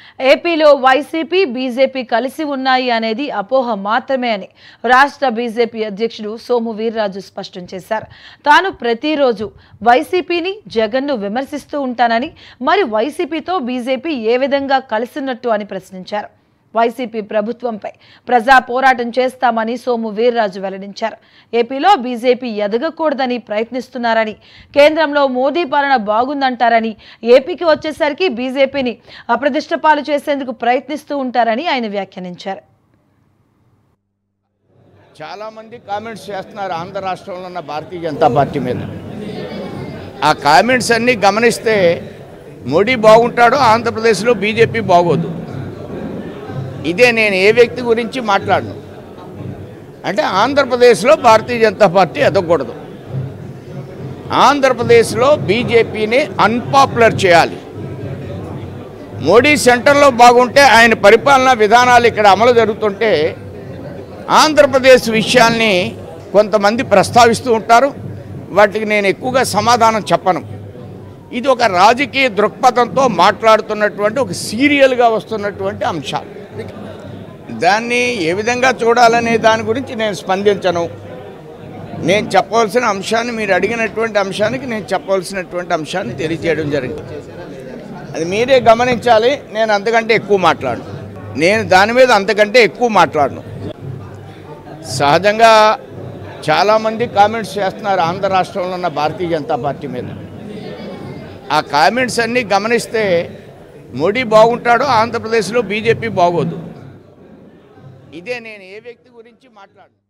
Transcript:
ఏపీలో YCP BJP కలిసి ఉన్నాయి అనేది అపోహ మాత్రమే అని రాష్ట్ర బీజేపీ అధ్యక్షుడు సోము వీర్రాజు స్పష్టం చేశారు తాను ప్రతిరోజు వైసీపీని జగన్ను విమర్శిస్తూ ఉంటానని మరి వైసీపీతో బీజేపీ ఏ విధంగా కలిసినట్టు అని ప్రశ్నించారు వైసీపీ ప్రభుత్వంపై ప్రజా పోరాటం చేస్తామని సోము వీర్రాజు వెల్లడించారు ఏపీలో బీజేపీ ఎదగకూడదని ప్రయత్నిస్తున్నారని కేంద్రంలో మోదీ పాలన బాగుందంటారని ఏపీకి వచ్చేసరికి బీజేపీని అప్రదిష్ట పాలు చేసేందుకు ప్రయత్నిస్తూ ఉంటారని ఆయన వ్యాఖ్యానించారు చాలామంది కామెంట్స్ చేస్తున్నారు ఆంధ్ర రాష్ట్రంలో ఉన్న భారతీయ జనతా పార్టీ మీద ఆ కామెంట్స్ అన్నీ గమనిస్తే మోడీ బాగుంటాడో ఆంధ్రప్రదేశ్లో బీజేపీ బాగోదు ఇదే నేను ఏ వ్యక్తి గురించి మాట్లాడను అంటే ఆంధ్రప్రదేశ్లో భారతీయ జనతా పార్టీ ఎదగకూడదు ఆంధ్రప్రదేశ్లో బీజేపీని అన్పాపులర్ చేయాలి మోడీ సెంటర్లో బాగుంటే ఆయన పరిపాలనా విధానాలు ఇక్కడ అమలు జరుగుతుంటే ఆంధ్రప్రదేశ్ విషయాల్ని కొంతమంది ప్రస్తావిస్తూ ఉంటారు వాటికి నేను ఎక్కువగా సమాధానం చెప్పను ఇది ఒక రాజకీయ దృక్పథంతో మాట్లాడుతున్నటువంటి ఒక సీరియల్గా వస్తున్నటువంటి అంశాలు దాన్ని ఏ విధంగా చూడాలనే దాని గురించి నేను స్పందించను నేను చెప్పవలసిన అంశాన్ని మీరు అడిగినటువంటి అంశానికి నేను చెప్పవలసినటువంటి అంశాన్ని తెలియజేయడం జరిగింది అది మీరే గమనించాలి నేను అంతకంటే ఎక్కువ మాట్లాడను నేను దాని మీద అంతకంటే ఎక్కువ మాట్లాడను సహజంగా చాలామంది కామెంట్స్ చేస్తున్నారు ఆంధ్ర రాష్ట్రంలో ఉన్న భారతీయ జనతా పార్టీ మీద ఆ కామెంట్స్ అన్నీ గమనిస్తే మోడీ బాగుంటాడో ఆంధ్రప్రదేశ్లో బీజేపీ బాగోదు ఇదే నేను ఏ వ్యక్తి గురించి మాట్లాడను